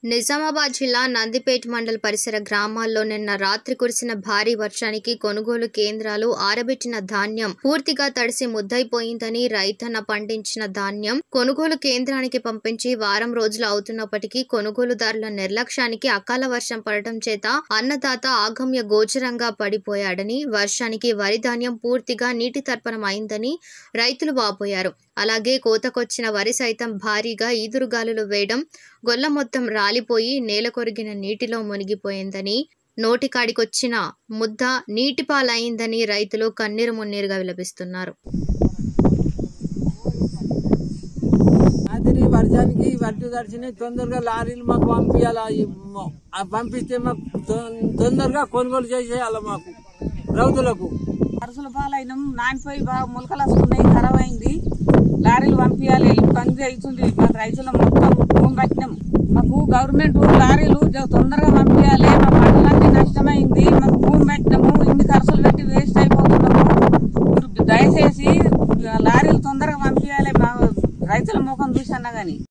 నిజామాబాద్ జిల్లా నందిపేట్ మండల్ పరిసర గ్రామాల్లో నిన్న రాత్రి కురిసిన భారీ వర్షానికి కొనుగోలు కేంద్రాలు ఆరబెట్టిన ధాన్యం పూర్తిగా తడిసి ముద్దైపోయిందని రైతన్న పండించిన ధాన్యం కొనుగోలు కేంద్రానికి పంపించి వారం రోజులు అవుతున్నప్పటికీ కొనుగోలుదారుల నిర్లక్ష్యానికి అకాల వర్షం పడటం చేత అన్నదాత ఆగమ్య గోచరంగా పడిపోయాడని వర్షానికి వరి ధాన్యం పూర్తిగా నీటి తర్పణం అయిందని రైతులు వాపోయారు అలాగే కోతకొచ్చిన వరి సైతం భారీగా ఈదురుగాలులు వేయడం గొల్ల మొత్తం రాలిపోయి నేల కొరిగిన నీటిలో మునిగిపోయిందని నోటికాడికొచ్చిన ముద్ద నీటిపాలైందని రైతులు కన్నీరు మున్నీరుగా విలపిస్తున్నారు రాత్రి వర్షానికి వడ్డు తడిచినాయి తొందరగా లారీలు మాకు పంపించాలా పంపిస్తే మాకు తొ- తొందరగా కొనుగోలు చేసేయాలి మాకు రైతులకు అరసుల పాలైనం నానిపోయి బాగా మొలకలు వస్తున్నాయి ఖరాబ్ అయింది లారీలు పంపించాలి పని అవుతుంది మా రైతుల మొత్తం భూమి పట్టినాం మాకు గవర్నమెంట్ లారీలు జర తొందరగా పంపించాలి మా పంటలన్నీ నష్టమైంది మాకు భూమి పెట్టినాము ఇన్ని ఖర్చులు పెట్టి వేస్ట్ అయిపోతున్నాము మీరు దయచేసి లారీలు తొందరగా పంపించాలి మా రైతుల ముఖం చూసి అన్నా గానీ